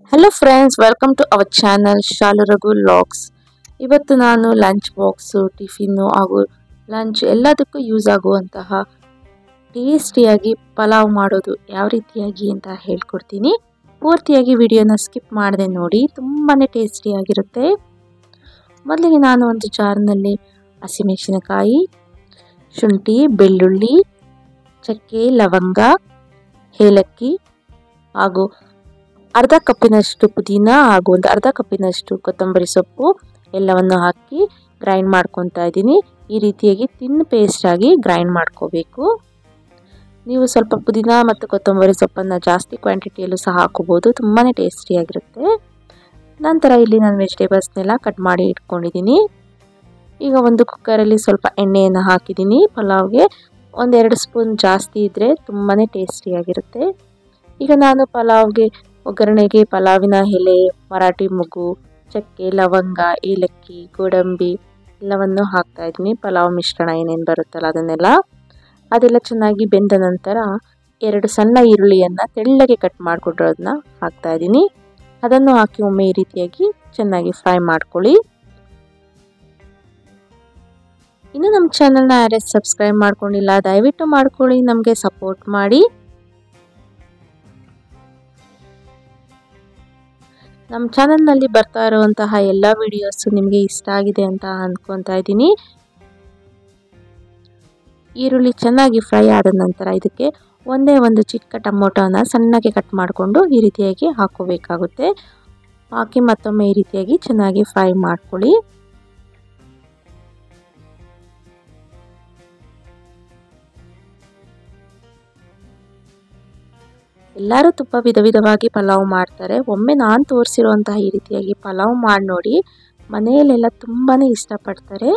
hello friends welcome to our channel Shalu Raghu logs ಇವತ್ತು ನಾನು lunch box tiffin ಹಾಗೂ lunch ಎಲ್ಲದಕ್ಕೂ ಯೂಸ್ ಆಗುವಂತಹ ಟೇಸ್ಟಿಯಾಗಿ ಪಲಾವ್ ಮಾಡೋದು ಯಾವ ರೀತಿಯಾಗಿ ಅಂತ ಹೇಳ್ಕೊಡ್ತೀನಿ ಪೂರ್ತಿಯಾಗಿ ವಿಡಿಯೋನ ಸ್ಕಿಪ್ ಮಾಡದೆ ನೋಡಿ ತುಂಬಾ ಟೇಸ್ಟಿಯಾಗಿರುತ್ತೆ ಮೊದಲಿಗೆ ನಾನು ಒಂದು ಜಾರ್ನಲ್ಲಿ ಹಸಿಮೆಣಸಿನಕಾಯಿ ಶುಂಠಿ ಬೆಳ್ಳುಳ್ಳಿ ಚಕ್ಕೆ ಲವಂಗ ಏಲಕ್ಕಿ ಹಾಗೂ ಅರ್ಧ ಕಪ್ಪಿನಷ್ಟು ಪುದೀನ ಹಾಗೂ ಒಂದು ಅರ್ಧ ಕಪ್ಪಿನಷ್ಟು ಕೊತ್ತಂಬರಿ ಸೊಪ್ಪು ಎಲ್ಲವನ್ನು ಹಾಕಿ ಗ್ರೈಂಡ್ ಮಾಡ್ಕೊತಾ ಇದ್ದೀನಿ ಈ ರೀತಿಯಾಗಿ ತಿನ್ ಪೇಸ್ಟ್ ಆಗಿ ಗ್ರೈಂಡ್ ಮಾಡ್ಕೋಬೇಕು ನೀವು ಸ್ವಲ್ಪ ಪುದೀನ ಮತ್ತು ಕೊತ್ತಂಬರಿ ಸೊಪ್ಪನ್ನು ಜಾಸ್ತಿ ಕ್ವಾಂಟಿಟಿಯಲ್ಲೂ ಸಹ ಹಾಕೋಬೋದು ತುಂಬಾ ಟೇಸ್ಟಿಯಾಗಿರುತ್ತೆ ನಂತರ ಇಲ್ಲಿ ನಾನು ವೆಜಿಟೇಬಲ್ಸ್ನೆಲ್ಲ ಕಟ್ ಮಾಡಿ ಇಟ್ಕೊಂಡಿದ್ದೀನಿ ಈಗ ಒಂದು ಕುಕ್ಕರಲ್ಲಿ ಸ್ವಲ್ಪ ಎಣ್ಣೆಯನ್ನು ಹಾಕಿದ್ದೀನಿ ಪಲಾವ್ಗೆ ಒಂದೆರಡು ಸ್ಪೂನ್ ಜಾಸ್ತಿ ಇದ್ದರೆ ತುಂಬಾ ಟೇಸ್ಟಿಯಾಗಿರುತ್ತೆ ಈಗ ನಾನು ಪಲಾವ್ಗೆ ಒಗ್ಗರಣೆಗೆ ಪಲಾವಿನ ಎಲೆ ಮರಾಠಿ ಮೊಗ್ಗು ಚಕ್ಕೆ ಲವಂಗ ಏಲಕ್ಕಿ ಗೋಡಂಬಿ ಎಲ್ಲವನ್ನು ಹಾಕ್ತಾ ಇದ್ದೀನಿ ಪಲಾವ್ ಮಿಶ್ರಣ ಏನೇನು ಬರುತ್ತಲ್ಲ ಅದನ್ನೆಲ್ಲ ಅದೆಲ್ಲ ಚೆನ್ನಾಗಿ ಬೆಂದ ನಂತರ ಎರಡು ಸಣ್ಣ ಈರುಳ್ಳಿಯನ್ನು ತೆಳ್ಳಗೆ ಕಟ್ ಮಾಡಿಕೊಟ್ಟಿರೋದನ್ನ ಹಾಕ್ತಾ ಇದ್ದೀನಿ ಅದನ್ನು ಹಾಕಿ ಒಮ್ಮೆ ಈ ರೀತಿಯಾಗಿ ಚೆನ್ನಾಗಿ ಫ್ರೈ ಮಾಡ್ಕೊಳ್ಳಿ ಇನ್ನು ನಮ್ಮ ಚಾನಲ್ನ ಯಾರೇ ಸಬ್ಸ್ಕ್ರೈಬ್ ಮಾಡ್ಕೊಂಡಿಲ್ಲ ದಯವಿಟ್ಟು ಮಾಡ್ಕೊಳ್ಳಿ ನಮಗೆ ಸಪೋರ್ಟ್ ಮಾಡಿ ನಮ್ಮ ಚಾನಲ್ನಲ್ಲಿ ಬರ್ತಾ ಇರುವಂತಹ ಎಲ್ಲ ವಿಡಿಯೋಸು ನಿಮಗೆ ಇಷ್ಟ ಆಗಿದೆ ಅಂತ ಅಂದ್ಕೊತಾ ಇದ್ದೀನಿ ಈರುಳ್ಳಿ ಚೆನ್ನಾಗಿ ಫ್ರೈ ಆದ ನಂತರ ಇದಕ್ಕೆ ಒಂದೇ ಒಂದು ಚಿಕ್ಕ ಟೊಮೊಟೊನ ಸಣ್ಣಗೆ ಕಟ್ ಮಾಡಿಕೊಂಡು ಈ ರೀತಿಯಾಗಿ ಹಾಕೋಬೇಕಾಗುತ್ತೆ ಹಾಕಿ ಮತ್ತೊಮ್ಮೆ ಈ ರೀತಿಯಾಗಿ ಚೆನ್ನಾಗಿ ಫ್ರೈ ಮಾಡ್ಕೊಳ್ಳಿ ಎಲ್ಲರೂ ತುಪ್ಪ ವಿಧ ವಿಧವಾಗಿ ಪಲಾವ್ ಮಾಡ್ತಾರೆ ಒಮ್ಮೆ ನಾನು ತೋರಿಸಿರುವಂತಹ ಈ ರೀತಿಯಾಗಿ ಪಲಾವ್ ಮಾಡಿ ನೋಡಿ ಮನೆಯಲ್ಲೆಲ್ಲ ತುಂಬಾ ಇಷ್ಟಪಡ್ತಾರೆ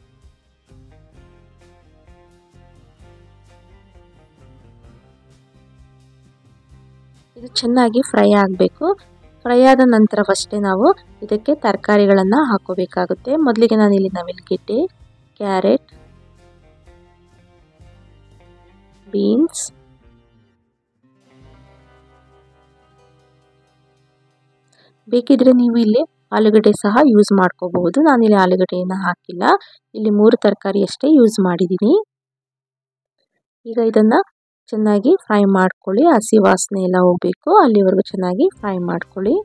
ಇದು ಚೆನ್ನಾಗಿ ಫ್ರೈ ಆಗಬೇಕು ಫ್ರೈ ಆದ ನಂತರವಷ್ಟೇ ನಾವು ಇದಕ್ಕೆ ತರಕಾರಿಗಳನ್ನು ಹಾಕೋಬೇಕಾಗುತ್ತೆ ಮೊದಲಿಗೆ ನಾನಿಲ್ಲಿ ನವಿಲ್ಗೆಡ್ಡೆ ಕ್ಯಾರೆಟ್ ಬೀನ್ಸ್ ಬೇಕಿದ್ರೆ ನೀವು ಇಲ್ಲಿ ಆಲೂಗಡ್ಡೆ ಸಹ ಯೂಸ್ ಮಾಡ್ಕೋಬಹುದು ನಾನಿಲ್ಲಿ ಆಲೂಗಡ್ಡೆಯನ್ನು ಹಾಕಿಲ್ಲ ಇಲ್ಲಿ ಮೂರು ತರಕಾರಿ ಅಷ್ಟೇ ಯೂಸ್ ಮಾಡಿದ್ದೀನಿ ಈಗ ಇದನ್ನು ಚೆನ್ನಾಗಿ ಫ್ರೈ ಮಾಡ್ಕೊಳ್ಳಿ ಹಸಿ ವಾಸನೆ ಎಲ್ಲ ಹೋಗಬೇಕು ಅಲ್ಲಿವರೆಗೂ ಚೆನ್ನಾಗಿ ಫ್ರೈ ಮಾಡ್ಕೊಳ್ಳಿ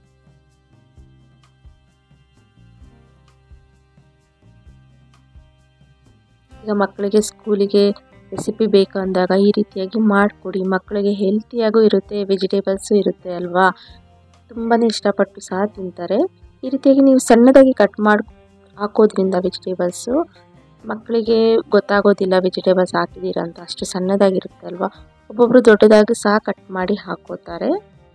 ಈಗ ಮಕ್ಕಳಿಗೆ ಸ್ಕೂಲಿಗೆ ರೆಸಿಪಿ ಬೇಕು ಅಂದಾಗ ಈ ರೀತಿಯಾಗಿ ಮಾಡಿಕೊಡಿ ಮಕ್ಕಳಿಗೆ ಹೆಲ್ತಿಯಾಗೂ ಇರುತ್ತೆ ವೆಜಿಟೇಬಲ್ಸು ಇರುತ್ತೆ ಅಲ್ವಾ ತುಂಬಾ ಇಷ್ಟಪಟ್ಟು ಸಹ ತಿಂತಾರೆ ಈ ರೀತಿಯಾಗಿ ನೀವು ಸಣ್ಣದಾಗಿ ಕಟ್ ಮಾಡಿ ಹಾಕೋದ್ರಿಂದ ವೆಜಿಟೇಬಲ್ಸು ಮಕ್ಕಳಿಗೆ ಗೊತ್ತಾಗೋದಿಲ್ಲ ವೆಜಿಟೇಬಲ್ಸ್ ಹಾಕಿದ್ದೀರಾ ಅಂತ ಅಷ್ಟು ಸಣ್ಣದಾಗಿರುತ್ತೆ ಅಲ್ವಾ ಒಬ್ಬೊಬ್ಬರು ದೊಡ್ಡದಾಗಿ ಸಹ ಕಟ್ ಮಾಡಿ ಹಾಕೋತಾರೆ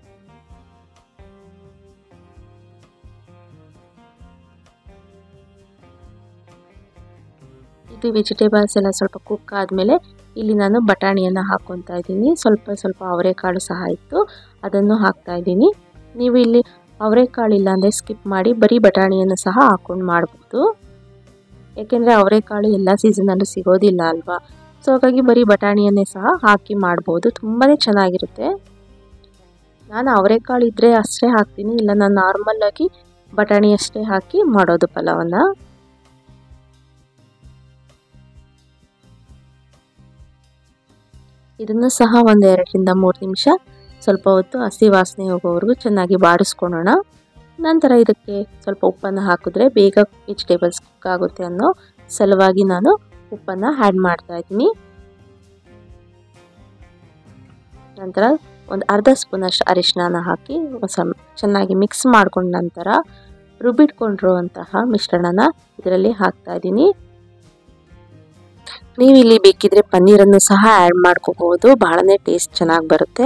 ಇದು ವೆಜಿಟೇಬಲ್ಸ್ ಎಲ್ಲ ಸ್ವಲ್ಪ ಕುಕ್ ಆದಮೇಲೆ ಇಲ್ಲಿ ನಾನು ಬಟಾಣಿಯನ್ನು ಹಾಕ್ಕೊತಾ ಇದ್ದೀನಿ ಸ್ವಲ್ಪ ಸ್ವಲ್ಪ ಅವರೆಕಾಳು ಸಹ ಇತ್ತು ಅದನ್ನು ಹಾಕ್ತಾ ಇದ್ದೀನಿ ನೀವು ಇಲ್ಲಿ ಅವರೆಕಾಳು ಇಲ್ಲ ಅಂದರೆ ಸ್ಕಿಪ್ ಮಾಡಿ ಬರೀ ಬಟಾಣಿಯನ್ನು ಸಹ ಹಾಕ್ಕೊಂಡು ಮಾಡ್ಬೋದು ಏಕೆಂದರೆ ಅವರೆಕಾಳು ಎಲ್ಲ ಸೀಸನಲ್ಲೂ ಸಿಗೋದಿಲ್ಲ ಅಲ್ವಾ ಸೊ ಹಾಗಾಗಿ ಬರೀ ಬಟಾಣಿಯನ್ನೇ ಸಹ ಹಾಕಿ ಮಾಡ್ಬೋದು ತುಂಬಾ ಚೆನ್ನಾಗಿರುತ್ತೆ ನಾನು ಅವರೆಕಾಳು ಇದ್ದರೆ ಅಷ್ಟೇ ಹಾಕ್ತೀನಿ ಇಲ್ಲ ನಾನು ನಾರ್ಮಲ್ಲಾಗಿ ಬಟಾಣಿ ಅಷ್ಟೇ ಹಾಕಿ ಮಾಡೋದು ಪಲಾವನ್ನು ಇದನ್ನು ಸಹ ಒಂದು ಎರಡರಿಂದ ಮೂರು ನಿಮಿಷ ಸ್ವಲ್ಪ ಹೊತ್ತು ಹಸಿ ವಾಸನೆ ಹೋಗೋವರೆಗೂ ಚೆನ್ನಾಗಿ ಬಾಡಿಸ್ಕೊಳ್ಳೋಣ ನಂತರ ಇದಕ್ಕೆ ಸ್ವಲ್ಪ ಉಪ್ಪನ್ನು ಹಾಕಿದ್ರೆ ಬೇಗ ವೆಜಿಟೇಬಲ್ಸ್ ಕುಕ್ ಆಗುತ್ತೆ ಅನ್ನೋ ಸಲುವಾಗಿ ನಾನು ಉಪ್ಪನ್ನು ಆ್ಯಡ್ ಮಾಡ್ತಾ ಇದ್ದೀನಿ ನಂತರ ಒಂದು ಅರ್ಧ ಸ್ಪೂನಷ್ಟು ಅರಿಶಿನ ಹಾಕಿ ಹೊಸ ಚೆನ್ನಾಗಿ ಮಿಕ್ಸ್ ಮಾಡ್ಕೊಂಡ ನಂತರ ರುಬ್ಬಿಟ್ಕೊಂಡಿರುವಂತಹ ಮಿಶ್ರಣನ ಇದರಲ್ಲಿ ಹಾಕ್ತಾ ಇದ್ದೀನಿ ನೀವು ಇಲ್ಲಿ ಬೇಕಿದ್ರೆ ಪನ್ನೀರನ್ನು ಸಹ ಆ್ಯಡ್ ಮಾಡ್ಕೋಬಹುದು ಬಹಳನೇ ಟೇಸ್ಟ್ ಚೆನ್ನಾಗಿ ಬರುತ್ತೆ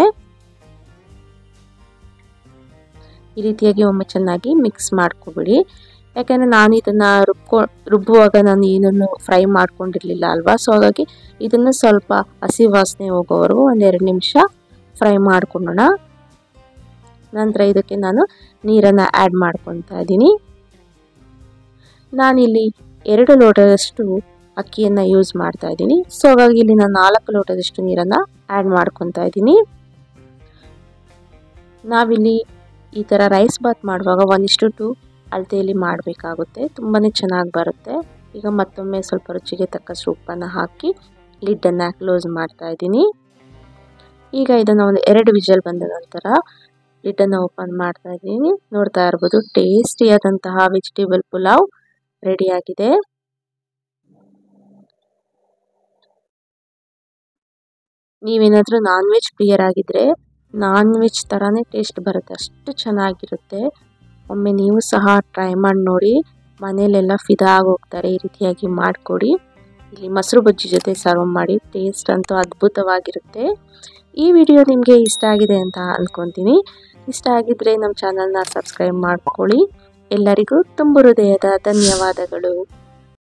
ಈ ರೀತಿಯಾಗಿ ಒಮ್ಮೆ ಚೆನ್ನಾಗಿ ಮಿಕ್ಸ್ ಮಾಡ್ಕೊಬಿಡಿ ಯಾಕಂದರೆ ನಾನು ಇದನ್ನು ರುಬ್ಕೊ ರುಬ್ಬುವಾಗ ನಾನು ಏನನ್ನು ಫ್ರೈ ಮಾಡ್ಕೊಂಡಿರಲಿಲ್ಲ ಅಲ್ವಾ ಸೊ ಹಾಗಾಗಿ ಇದನ್ನು ಸ್ವಲ್ಪ ಹಸಿ ವಾಸನೆ ಹೋಗೋವರೆಗೂ ಒಂದೆರಡು ನಿಮಿಷ ಫ್ರೈ ಮಾಡ್ಕೊಳ್ಳೋಣ ನಂತರ ಇದಕ್ಕೆ ನಾನು ನೀರನ್ನು ಆ್ಯಡ್ ಮಾಡ್ಕೊತಾ ಇದ್ದೀನಿ ನಾನಿಲ್ಲಿ ಎರಡು ಲೋಟದಷ್ಟು ಅಕ್ಕಿಯನ್ನು ಯೂಸ್ ಮಾಡ್ತಾ ಇದ್ದೀನಿ ಸೊ ಹಾಗಾಗಿ ಇಲ್ಲಿ ನಾನು ನಾಲ್ಕು ಲೋಟದಷ್ಟು ನೀರನ್ನು ಆ್ಯಡ್ ಮಾಡ್ಕೊತಾ ಇದ್ದೀನಿ ನಾವಿಲ್ಲಿ ಈ ಥರ ರೈಸ್ ಬಾತ್ ಮಾಡುವಾಗ ಒನ್ ಇಷ್ಟು ಟು ಅಳತೆಯಲ್ಲಿ ಮಾಡಬೇಕಾಗುತ್ತೆ ತುಂಬಾ ಚೆನ್ನಾಗಿ ಬರುತ್ತೆ ಈಗ ಮತ್ತೊಮ್ಮೆ ಸ್ವಲ್ಪ ರುಚಿಗೆ ತಕ್ಕಷ್ಟು ಉಪ್ಪನ್ನು ಹಾಕಿ ಲಿಡ್ಡನ್ನು ಕ್ಲೋಸ್ ಮಾಡ್ತಾ ಇದ್ದೀನಿ ಈಗ ಇದನ್ನು ಒಂದು ಎರಡು ವಿಜಲ್ ಬಂದ ನಂತರ ಲಿಡ್ಡನ್ನು ಓಪನ್ ಮಾಡ್ತಾ ಇದ್ದೀನಿ ನೋಡ್ತಾ ಇರ್ಬೋದು ಟೇಸ್ಟಿಯಾದಂತಹ ವೆಜಿಟೇಬಲ್ ಪುಲಾವ್ ರೆಡಿಯಾಗಿದೆ ನೀವೇನಾದರೂ ನಾನ್ ವೆಜ್ ಪ್ರಿಯರ್ ಆಗಿದ್ದರೆ ನಾನ್ ವೆಜ್ ಥರನೇ ಟೇಸ್ಟ್ ಬರುತ್ತೆ ಅಷ್ಟು ಚೆನ್ನಾಗಿರುತ್ತೆ ಒಮ್ಮೆ ನೀವು ಸಹ ಟ್ರೈ ಮಾಡಿ ನೋಡಿ ಮನೆಯಲ್ಲೆಲ್ಲ ಫಿದಾ ಆಗೋಗ್ತಾರೆ ಈ ರೀತಿಯಾಗಿ ಮಾಡಿಕೊಡಿ ಇಲ್ಲಿ ಮೊಸರು ಬಜ್ಜಿ ಜೊತೆ ಸರ್ವ್ ಮಾಡಿ ಟೇಸ್ಟ್ ಅಂತೂ ಅದ್ಭುತವಾಗಿರುತ್ತೆ ಈ ವಿಡಿಯೋ ನಿಮಗೆ ಇಷ್ಟ ಆಗಿದೆ ಅಂತ ಅಂದ್ಕೊತೀನಿ ಇಷ್ಟ ಆಗಿದ್ದರೆ ನಮ್ಮ ಚಾನಲ್ನ ಸಬ್ಸ್ಕ್ರೈಬ್ ಮಾಡ್ಕೊಳ್ಳಿ ಎಲ್ಲರಿಗೂ ತುಂಬ ಹೃದಯದ ಧನ್ಯವಾದಗಳು